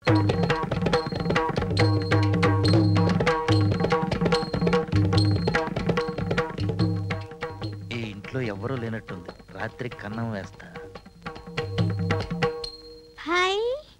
ఈ ఇంట్లో ఎవరూ లేనట్టుంది రాత్రి కన్నం వేస్తా హాయ్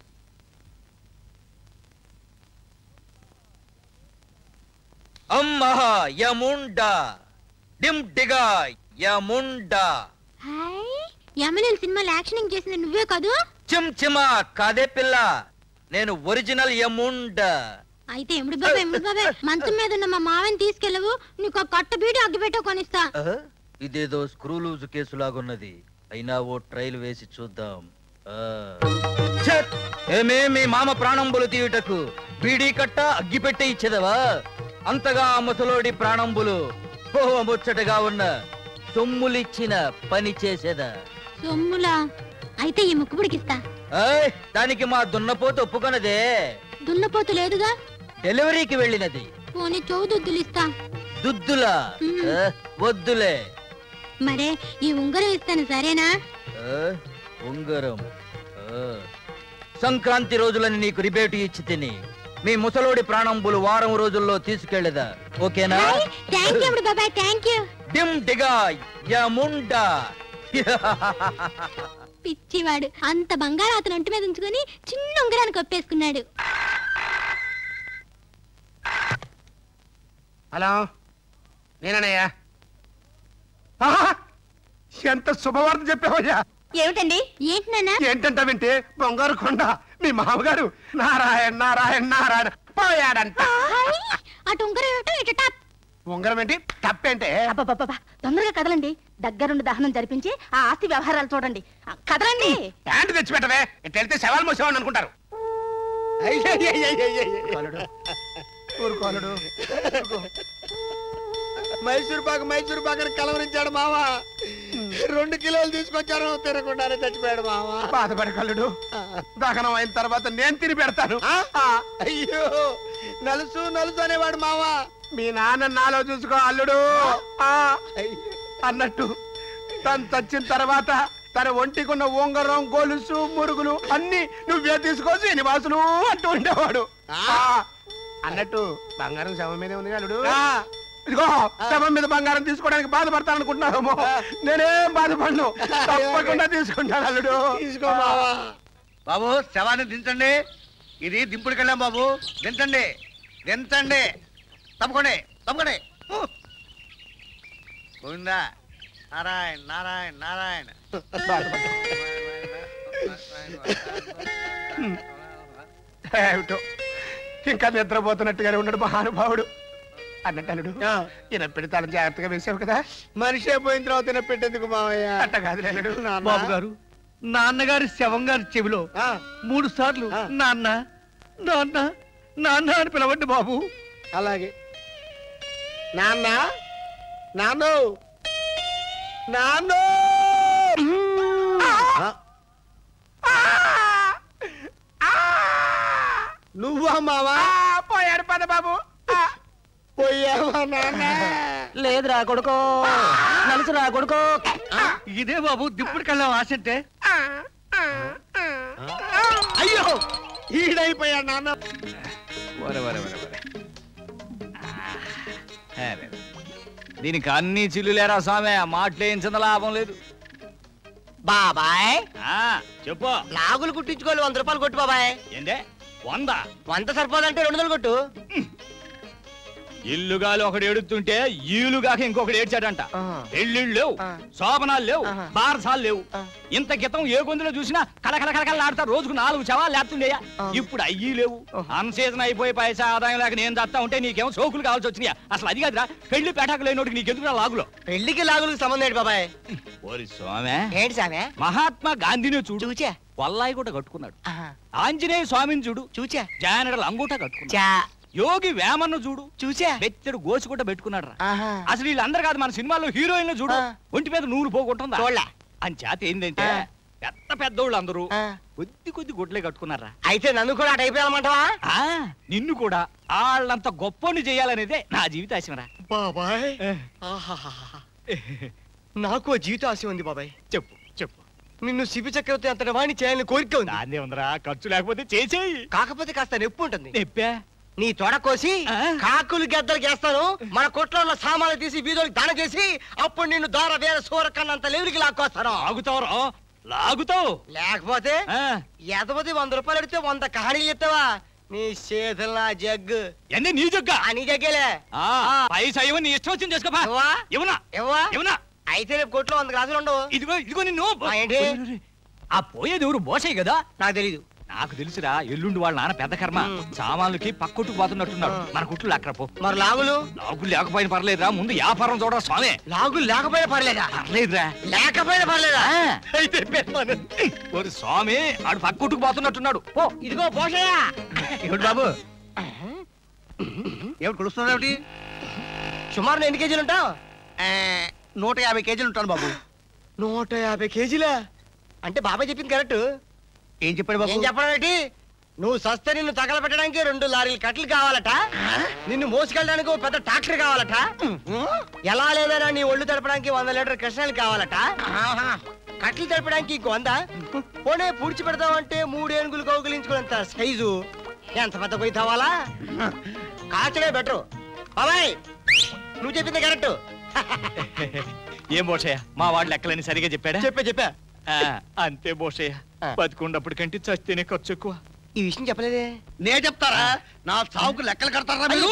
అమ్మహ యముండా డిమ్ డిగా యముండా హాయ్ యమలిన్ సినిమాలో యాక్షనింగ్ చేసిన నువ్వే కదూ చిమ్ చిమా కాదే పిల్ల నేను ఒరిజినల్ యముండా అయితే ఎముడు బాబా ఎముడు బాబా మంచం మీద ఉన్న మా మావని తీసుకెళ్ళవు నీకు ఆ కట్ట బీడి అగ్గిపెట్టో కొనిస్తా ఆ? ఇదేదో స్క్రూ లూజ్ కేసులాగున్నది అయినా ఓ ట్రైల్ వేసి చూద్దాం ఆ. ఛట్! ఏమే మీ మామ ప్రాణంబులు తీయుటకు బీడీ కట్ట అగ్గిపెట్టే ఇచ్చేదవా అంతగా ఆ ముసలోడి ప్రాణంబులు ఓ ముచ్చటగా ఉన్న సొమ్ములిచ్చిన పని చేసేదా సొమ్ములా అయితే ఈ ముక్కుపుడికిస్తా ఏయ్, దానికి మా దున్నపోతు ఒప్పుకొనదే దున్నపోతు లేదుగా డెలివరీకి వెళ్ళినది పోనీ చౌదుద్దులు ఇస్తా దుద్దులా మ్మ్. ఆ, వద్దులే మరే ఈ ఉంగరం ఇస్తాను సరేనా ఆ, ఉంగరం ఆ. సంక్రాంతి రోజులని నీకు రిబేటు ఇచ్చి తిని మీ ముసలోడి ప్రాణంబులు వారం రోజుల్లో తీసుకెళ్ళదా ఓకేనా థ్యాంక్ యూ బాబాయ్ థ్యాంక్ యూ డిమ్ డిగా యముండా పిచ్చివాడు అంత బంగారం అతను ఒంటి మీద ఉంచుకొని చిన్న ఉంగరానికి ఒప్పేసుకున్నాడు హలో నేననయ్యా ఆహా! ఎంత శుభవార్త చెప్పావయ్యా ఏమిటండి ఏంటి నాన్న ఏంటంట వింటే బంగారు కొండ మీ మామగారు నారాయణ నారాయణ నారాయణ పోయాడంట హాయ్! అటు ఉంగరం ఏమిటో ఇటు టాప్ ఉంగరం ఏంటి తప్పేంటే అబ్బబ్బబ్బా తొందరగా కదలండి దగ్గరుండి దహనం జరిపించి ఆ ఆస్తి వ్యవహారాలు చూడండి ఆ, కదలండి ప్యాంటు తెచ్చిపెట్టవే ఇట్లా వెళ్తే శవాలు మోసేవాడిని అనుకుంటారు ఊరుకోలుడు మైసూర్ పాక మైసూర్ పాక కలవరించాడు మామ రెండు కిలోలు తీసుకొచ్చారు తినకుండానే చచ్చిపోయాడు మామ బాధపడి కల్లుడు దహనం అయిన తర్వాత నేను తిని పెడతాను ఆ? అయ్యో నలుసు నలుసు అనేవాడు మామ మీ నాన్న నాలో చూసుకో అల్లుడు ఆ అన్నట్టు తను చచ్చిన తర్వాత తన ఒంటికున్న ఉంగరం గొలుసు మురుగులు అన్ని నువ్వే తీసుకో శ్రీనివాసులు అంటూ ఉండేవాడు ఆ, అన్నట్టు బంగారం శవం మీదే ఉంది అల్లుడు ఆ, ఇదిగో శవం మీద బంగారం తీసుకోవడానికి బాధపడతాను అనుకుంటున్నావేమో నేనేం బాధపడను తప్పకుండా తీసుకుంటాను అల్లుడు తీసుకో మామ బాబు శవాన్ని దించండి ఇది దింపుడికి వెళ్ళాం బాబు దించండి దించండి తప్పకోండి తప్పకోండి ఊ. గోవిందా నారాయణ నారాయణ నారాయణ ఏమిటో ఇంకా నిద్రపోతున్నట్టుగానే ఉన్నాడు మహానుభావుడు అన్నట్టు అల్లుడు ఆ, ఈయన పెడతాను జాగ్రత్తగా వేసావు కదా మనిషే పోయిన తర్వాత పెట్టేందుకు మామయ్య అట్ట కాదు అల్లుడు నాన్న. బాబు గారు నాన్నగారి శవం గారి చెవిలో ఆ, మూడు సార్లు ఆ. నాన్న నాన్న నాన్న అని పిలవండి బాబు అలాగే నాన్న నాన్నో నాన్నో ఆ, నువ్వా మావా ఆ, పోయాడు పద బాబు ఆ, పోయావా నాన్న లేదురా కొడుకో నలుసురా కొడుకో ఇదే బాబు దింపుడికి వెళ్ళాం ఆశ అంటే అయ్యో ఈడైపోయాడు నాన్న వరే వరే వరే వరే అరే. దీనికి అన్ని చిల్లులేరా స్వామి మాటలేయించిన లాభం లేదు బాబాయ్ ఆ చెప్పు నాగులు కుట్టించుకోవాలి వంద రూపాయలు కొట్టు బాబాయ్ ఏంటే వంద వంద సరిపోదంటే రెండు వందలు కొట్టు ఇల్లుగాలు ఒకడు ఎడుతుంటే ఈలుగాక ఇంకొకటి ఏడ్చాడంట పెళ్ళిళ్ళు లేవు ఆ. శోభనాలు లేవు ఆహా. బారసాలు లేవు ఆ. ఇంత క్రితం ఏ గొంతులో చూసినా కళకళ కళకళ ఆడతా రోజుకు నాలుగు శవాలు లేస్తుండేయా ఆ. ఇప్పుడు అయ్యి లేవు అన్ సీజన్ అయిపోయి పైసా ఆదాయం లేక నేను చస్తా ఉంటే నీకేమో సోకులు కావాల్సి వచ్చినాయా అసలు అది కాదురా పెళ్లి పేటాకు లేనోడికి నీకెందుకు లాగులో పెళ్లికి లాగులకు సంబంధం ఏంటి బాబాయ్ ఓరి స్వామి ఏంటి సామే మహాత్మా గాంధీని చూడు చూచా వల్లాయి కూడా కట్టుకున్నాడు ఆహా. ఆంజనేయ స్వామిని చూడు చూచా జానడలు అంగూట కట్టుకున్నాడు చా యోగి వేమన్ను చూడు చూచా బెత్తడు గోసి కూడా పెట్టుకున్నాడు ఆహా. అసలు వీళ్ళందరూ కాదు మన సినిమాలో హీరోయిన్లు చూడు ఆ. ఒంటి మీద నూరు పోగొట్టుందా చూడలే. అని చేత ఏంటంటే ఆ. పెద్ద పెద్దోళ్ళు అందరూ ఆ. కొద్ది కొద్ది గుడ్లే కట్టుకున్నారా అయితే నన్ను కూడా అటు అయిపోయామంటావా ఆ నిన్ను కూడా వాళ్ళంత గొప్పని చేయాలనేదే నా జీవితాశమరా బాబాయ్ ఆహాహాహా. నాకు జీవిత ఆశ ఉంది బాబాయ్ చెప్పు చెప్పు నిన్ను శిబి చక్రవర్తి అంతటి వాణ్ణి చేయాలని కోరిక ఉంది దాన్నే ఉందిరా ఖర్చు లేకపోతే చేసేయి కాకపోతే కాస్త నొప్పి ఉంటుంది నెప్పా నీ తొడ కోసి ఆ? కాకులు గద్దలు చేస్తాను మన కొట్లో ఉన్న సామాన్లు తీసి వీధులకు దానం చేసి అప్పుడు నిన్ను దూర వేర సూర కన్నంత లెవెలికి లాక్కొస్తాను లాగుతావురా లాగుతావు లేకపోతే ఆ, ఎదవది వంద రూపాయలు అడిగితే వంద కహానీలు చెప్తావా నీ చేతుల నా జగ్గు ఎన్ని నీ జగ్గా అని జగ్గేలే ఆ, పైసా ఇవ్వ నీ ఇష్టం వచ్చింది చేసుకోపా ఇవ్వా? ఇవ్వనా ఇవ్వా ఇవ్వనా అయితే రేపు కొట్లో వంద గ్లాసులు ఉండవు ఇదిగో ఇదిగో నిన్ను ఆ, ఏంటి? ఆ పోయేది ఎవరు బోసే కదా నాకు తెలీదు నాకు తెలుసురా ఎల్లుండి వాళ్ళ నాన్న పెద్ద కర్మ సామాన్లకి పక్కొట్టుకు పోతున్నట్టున్నాడు ఆ. మన కుట్లు అక్కడ పో మరి లాగులు లాగులు లేకపోయిన పర్లేదురా ముందు వ్యాపారం చూడరా స్వామి లాగులు లేకపోయినా పర్లేదా పర్లేదురా లేకపోయినా పర్లేదా ఆ. అయితే పెట్టమను. ఓరి స్వామి ఆడు పక్కొట్టుకు పోతున్నట్టున్నాడు పో ఇదిగో పోషయ్యా ఏమిటి బాబు ఏమిటి కొలుస్తున్నావు ఏమిటి సుమారు ఎన్ని కేజీలు ఉంటావు ఆ, నూట యాభై కేజీలు ఉంటాను బాబు నూట యాభై కేజీలా అంటే బాబాయ్ చెప్పింది కరెక్ట్ ఏం చెప్పాడు ఏం బాబు చెప్పడం ఏంటి నువ్వు సస్తే నిన్ను తగలబెట్టడానికి రెండు లారీలు కట్టలు కావాలట నిన్ను మోసుకెళ్ళడానికి ఒక పెద్ద ట్రాక్టర్ కావాలట ఎలా లేదన్నా నీ ఒళ్ళు తడపడానికి వంద లీటర్ కృష్ణాలు కావాలట కట్టలు తడపడానికి ఇంకో వంద పోనీ పూడ్చి పెడతావంటే మూడు ఏనుగులు కౌగిలించుకున్నంత సైజు ఎంత పెద్ద పోయి తవ్వాలా కాచడే బెటరు బాబాయ్ నువ్వు చెప్పింది కరెక్ట్ ఏం బోషయ్య మా వాడు లెక్కలని సరిగా చెప్పాడా చెప్పే చెప్పా ఆ, అంతే బోషయ్య ఆ. బతుకున్నప్పుడు కంటే చస్తేనే ఖర్చు ఎక్కువ ఈ విషయం చెప్పలేదే నే చెప్తారా నా చావుకు లెక్కలు కడతారా మీరు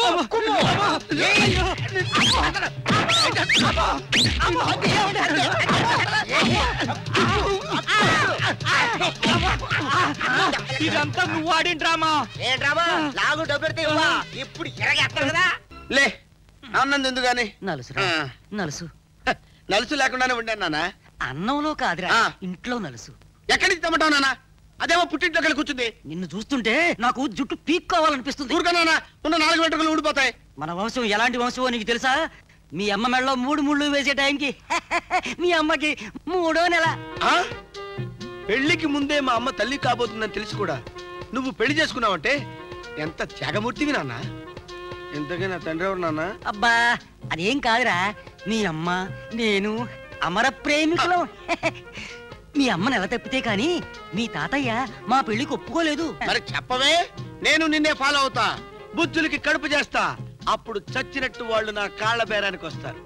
ఇదంతా నువ్వు ఆడిన డ్రామా ఏంట్రామా లాగు డబ్బు పెడితే ఇవ్వా ఇప్పుడు ఎరగేస్తాను కదా లే అన్నంది ఎందుగాని నలుసురా ఆ. నలుసు నలుసు లేకుండానే ఉండాను నాన్న అన్నంలో కాదురా ఆ. ఇంట్లో నలుసు ఎక్కడి నుంచి తెమ్మంటావు నాన్న అదేమో పుట్టింట్లోకి వెళ్ళి కూర్చుంది నిన్ను చూస్తుంటే నాకు జుట్టు పీక్కోవాలనిపిస్తుంది ఊరుగా నాన్న ఉన్న నాలుగు వెంట్రుకలు ఊడిపోతాయి మన వంశం ఎలాంటి వంశమో నీకు తెలుసా మీ అమ్మ మెడలో మూడు ముళ్ళు వేసే టైంకి మీ అమ్మకి మూడో నెల ఆ? పెళ్లికి ముందే మా అమ్మ తల్లి కాబోతుందని తెలిసి కూడా నువ్వు పెళ్లి చేసుకున్నావంటే ఎంత త్యాగమూర్తివి నాన్న ఇంతకీ నా తండ్రి ఎవరు నాన్న అబ్బా అదేం కాదురా మీ అమ్మ నేను అమర ప్రేమికులం మీ అమ్మ నెల తప్పితే కాని మీ తాతయ్య మా పెళ్లికి ఒప్పుకోలేదు మరి చెప్పవే నేను నిన్నే ఫాలో అవుతా బుద్ధులకి కడుపు చేస్తా అప్పుడు చచ్చినట్టు వాళ్ళు నా కాళ్ళ బేరానికి వస్తారు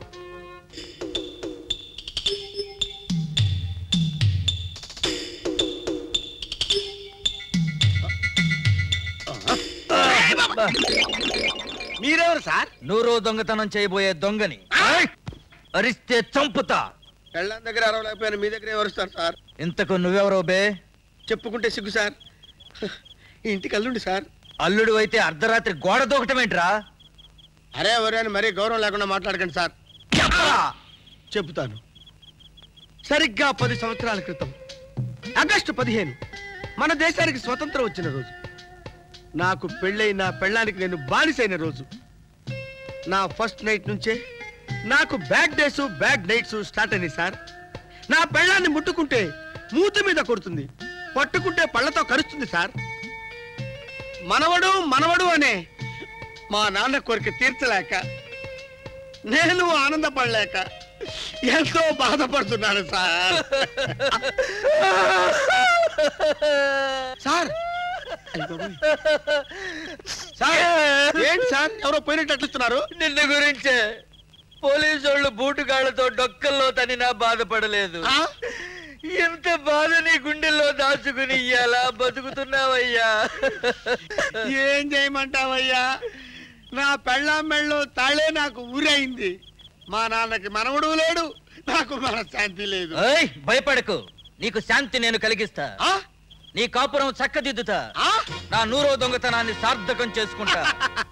మీరెవరు సార్ నూరో దొంగతనం చేయబోయే దొంగని అరిస్తే చంపుతా పెళ్ళాం దగ్గర అరవలేకపోయాను మీ దగ్గర ఎవరుస్తారు సార్ ఇంతకు నువ్వెవరో బే చెప్పుకుంటే సిగ్గు సార్ ఈ ఇంటికి అల్లుండి సార్ అల్లుడు అయితే అర్ధరాత్రి గోడ దూకటమేంట్రా అరే ఎవరే అని మరీ గౌరవం లేకుండా మాట్లాడకండి సార్ చెప్పరా చెబుతాను సరిగ్గా పది సంవత్సరాల క్రితం ఆగస్టు పదిహేను మన దేశానికి స్వతంత్రం వచ్చిన రోజు నాకు పెళ్ళై నా పెళ్ళానికి నేను బానిసైన రోజు నా ఫస్ట్ నైట్ నుంచే నాకు bad days bad nights start అయినాయి సార్ నా పెళ్ళాన్ని ముట్టుకుంటే మూతి మీద కొడుతుంది పట్టుకుంటే పళ్ళతో కరుస్తుంది సార్ మనవడు మనవడు అనే మా నాన్న కోరిక తీర్చలేక నేను ఆనందపడలేక ఎంతో బాధపడుతున్నాను సార్ సార్ అయ్య బాబోయ్. సార్ ఏంటి సార్ ఎవరో పోయినట్టు అట్లిస్తున్నారు నిన్ను గురించే పోలీసు వాళ్ళు బూటుగాళ్లతో డొక్కల్లో తనినా బాధపడలేదు ఆ? ఎంత బాధ నీ గుండెల్లో దాచుకుని ఎలా బతుకుతున్నావయ్యా ఏం చేయమంటావయ్యా నా పెళ్ళాం మెళ్ళో తాళే నాకు ఊరైంది మా నాన్నకి మనవడు లేడు నాకు మనశ్శాంతి లేదు ఏయ్ భయపడకు నీకు శాంతి నేను కలిగిస్తా ఆ? నీ కాపురం చక్కదిద్దుతా ఆ? నా నూరో దొంగతనాన్ని సార్థకం చేసుకుంటా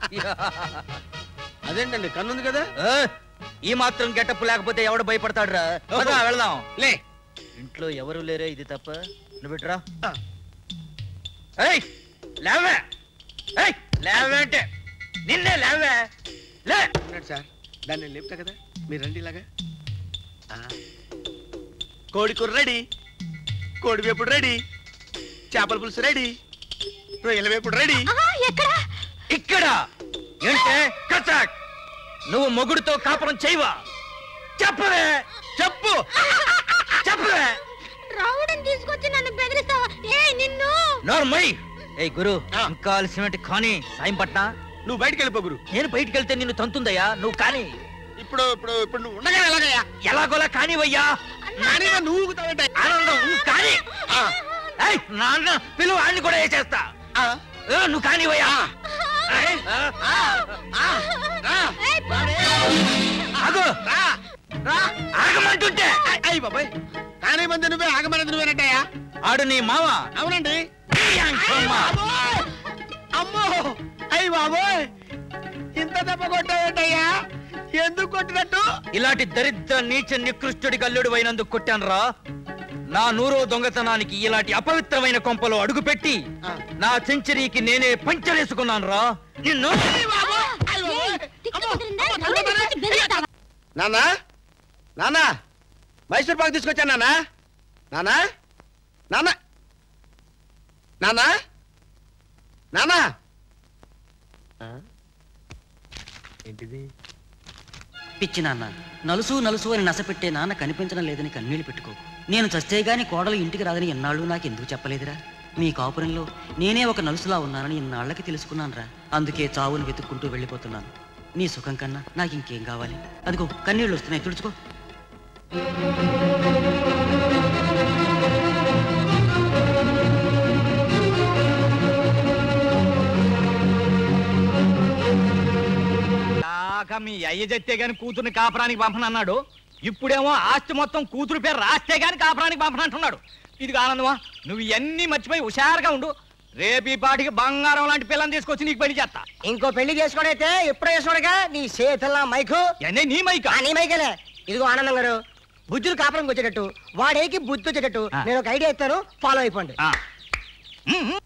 అదేంటండి కన్నుంది కదా ఏ, ఈ మాత్రం గెటప్ లేకపోతే ఎవడు భయపడతాడురా పద, వెళ్దాం లే ఇంట్లో ఎవరు లేరే ఇది తప్ప నువ్వు ఇట్రా ఆ. ఏయ్ లేవే ఏయ్ లేవే అంటే నిన్నే లేవే లే ఉన్నాడు సార్ దాన్ని నేను లేపుతా కదా మీరు రండి ఇలాగా ఆ. కోడి కూర రెడీ కోడి వేపుడు రెడీ చేపల పులుసు రెడీ రొయ్యల వేపుడు రెడీ ఎక్కడ ఇక్కడ ఏంటే కసాక్ నువ్వు మొగుడుతో కాపురం చేయవా చెప్పవే చెప్పు చెప్పవే రౌడీ మావని తీసుకొచ్చి నన్ను బెదిరిస్తావా ఏ నిన్ను నోర్మయ్ ఏ గురు ఇంకా ఆలస్యమేంటి కానీ సాయం పట్న నువ్వు బయటికి వెళ్ళిపో గురు నేను బయటికి వెళ్తే నిన్ను తంతుందయ్యా నువ్వు కానీ ఇప్పుడు ఇప్పుడు ఇప్పుడు నువ్వు ఉండగా ఎలాగయ్యా ఎలాగోలా కానివయ్యా నానేమో నువ్వు ఊగుతావేంటయ్యా? ఆనందం నువ్వు కానీ ఆ, ఏయ్, నాన్న పిలువు ఆడిని కూడా వేసేస్తా ఆ, ఏ, నువ్వు కానివయ్యా ఏయ్, ఆ, ఆ, రా, ఆగు రా, రా. ఆగమంటుంటే అయ్, అయ్ బాబాయ్ కానీ మంది నువ్వే ఆగమనేది నువ్వేనట్టయ్యా ఆడు నీ మామ అవునండి అమ్మ. బాబోయ్! అమ్మో అయ్యి బాబోయ్ ఇంత దెబ్బ కొట్టావేంటయ్యా ఎందుకు కొట్టినట్టు ఇలాంటి దరిద్ర నీచ నికృష్టుడి గల్లుడు అయినందుకు కొట్టాను రా నా నూరో దొంగతనానికి ఇలాంటి అపవిత్రమైన కొంపలో అడుగుపెట్టి ఆ. నా సెంచరీకి నేనే పంచరేసుకున్నాను రా నిన్ను ఏయ్, తిక్కు కుదిరిందా? నన్ను తీసుకొచ్చి బెదిరిస్తావా? నానా నానా మైసూర్ పాక్ తీసుకొచ్చాను నానా నానా నానా నానా నానా ఏంటిది పిచ్చి నాన్న నలుసు నలుసు అని నసపెట్టే నాన్న కనిపించడం లేదని కన్నీళ్లు పెట్టుకో నేను చస్తే గాని కోడలు ఇంటికి రాదని ఎన్నాళ్ళు నాకు ఎందుకు చెప్పలేదురా మీ కాపురంలో నేనే ఒక నలుసులా ఉన్నానని ఇన్నాళ్ళకి తెలుసుకున్నానురా అందుకే చావును వెతుక్కుంటూ వెళ్ళిపోతున్నాను నీ సుఖం కన్నా నాకు ఇంకేం కావాలి అదిగో కన్నీళ్ళు వస్తున్నాయి తుడుచుకో దాకా మీ అయ్య చెత్తే గాని కూతుర్ని కాపురానికి పంపనన్నాడు ఇప్పుడేమో ఆస్తి మొత్తం కూతురు పేరు రాస్తే గాని కాపురానికి పంపనంటున్నాడు ఇది ఆనందమా నువ్వు ఇవన్నీ మర్చిపోయి హుషారుగా ఉండు రేపు ఈ పాటికి బంగారం లాంటి పిల్లని తీసుకొచ్చి నీకు పెళ్లి చేస్తా ఇంకో పెళ్లి చేసుకోడైతే ఎప్పుడు చేసుకోడగా నీ చేతుల్లా మైకు ఎన్నే నీ మైక ఆ, నీ మైకేలే ఇదిగో ఆనందం గారు బుద్ధులు కాపురంకి వచ్చేటట్టు వాడేకి బుద్ధి వచ్చేటట్టు ఆ. నేను ఒక ఐడియా ఇస్తాను ఫాలో అయిపోండి ఆ. ఉమ్, ఉమ్.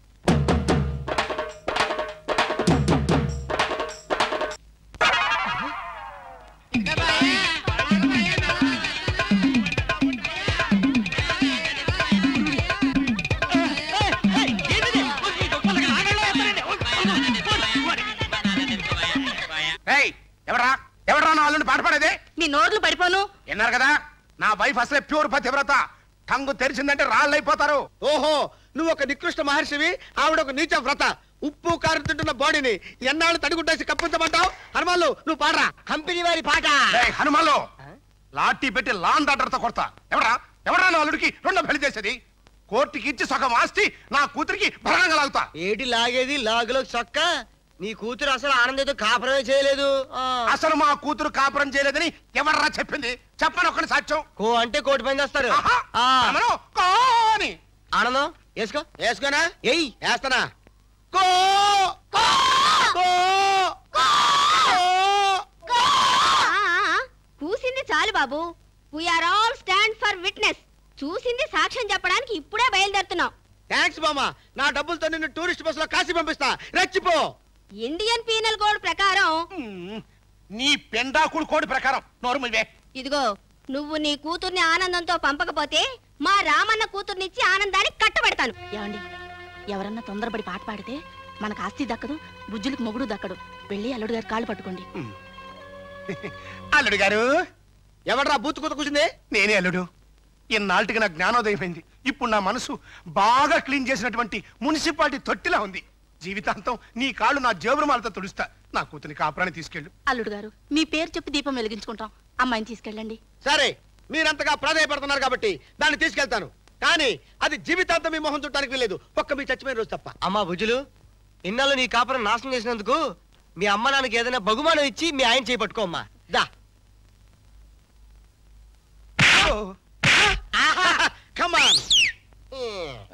ఏయ్ ఎవరా ఎవరా నా అల్లుని పాట పాడేది మీ నోర్లు పడిపోను విన్నారు కదా నా వైఫ్ అసలే ప్యూర్ పతివ్రత టంగు తెరిచిందంటే రాళ్ళు అయిపోతారు ఓహో నువ్వు ఒక నికృష్ట మహర్షివి ఆవిడ ఒక నీచ వ్రత ఉప్పు కారం తింటున్న బాడీని ఎన్నాళ్ళు తడిగుట్టేసి కప్పించమంటావు హనుమాన్లు నువ్వు పాడరా కంపెనీ వారి పాట హనుమాన్లు లాఠీ పెట్టి లాన్ తో కొడతా ఎవరా ఎవరా నా అల్లుడికి రెండో పెళ్లి చేసేది కోర్టుకి ఇచ్చి సగం ఆస్తి నా కూతురికి భరణంగా లాగుతా ఏటి లాగేది లాగులో చొక్క నీ కూతురు అసలు ఆనందంతో కాపురమే చేయలేదు ఆ. అసలు మా కూతురు కాపురం చేయలేదని ఎవర్రా చెప్పింది చెప్పను ఒకటి సాక్ష్యం కో అంటే కోటి పని చేస్తారు ఆహా! ఆ. రమణు, కోని. ఆనందం వేసుకో వేసుకోనా ఎయ్ వేస్తానా కో కో కో కో ఆ, ఆ, కూసింది చాలు బాబు we are all stand for witness చూసింది సాక్ష్యం చెప్పడానికి ఇప్పుడే బయలుదేరుతున్నాం థ్యాంక్స్ బామ్మ నా డబ్బులతో నిన్ను టూరిస్ట్ బస్ లో కాశీ పంపిస్తా రెచ్చిపో ఇండియన్ పీనల్ కోడ్ ప్రకారం మ్మ్. నీ పెండాకుడు కోడి ప్రకారం నోరు మూయవే. ఇదిగో నువ్వు నీ కూతుర్ని ఆనందంతో పంపకపోతే మా రామన్న కూతుర్నిచ్చి ఆనందాన్ని కట్టబెడతాను ఏమండి ఎవరన్నా తొందరపడి పాట పాడితే మనకు ఆస్తి దక్కదు బుజ్జులకు మొగుడు దక్కడు వెళ్ళి అల్లుడు గారి కాళ్ళు పట్టుకోండి అల్లుడు గారు ఎవడ్రా బూతు కూత కూసింది నేనే అల్లుడు ఇన్నాళ్ళకి నా జ్ఞానోదయం అయింది ఇప్పుడు నా మనసు బాగా క్లీన్ చేసినటువంటి మున్సిపాలిటీ తొట్టిలా ఉంది జీవితాంతం నీ కాళ్ళు నా జేబురుమాలతో తుడుస్తా నా కూతుని కాపురాన్ని తీసుకెళ్ళు అల్లుడు గారు మీ పేరు చెప్పి దీపం వెలిగించుకుంటాం అమ్మాయిని తీసుకెళ్ళండి సరే మీరంతగా ప్రాధాయపడుతున్నారు కాబట్టి దాన్ని తీసుకెళ్తాను కానీ అది జీవితాంతం మీ మొహం చుట్టానికి వెళ్ళలేదు ఒక్క మీ చచ్చిపోయిన రోజు తప్ప అమ్మా బుజ్జులు ఇన్నాళ్ళు నీ కాపురం నాశనం చేసినందుకు మీ అమ్మ నాన్నకి ఏదైనా బహుమానం ఇచ్చి మీ ఆయన చేపట్టుకో అమ్మా దా ఓ.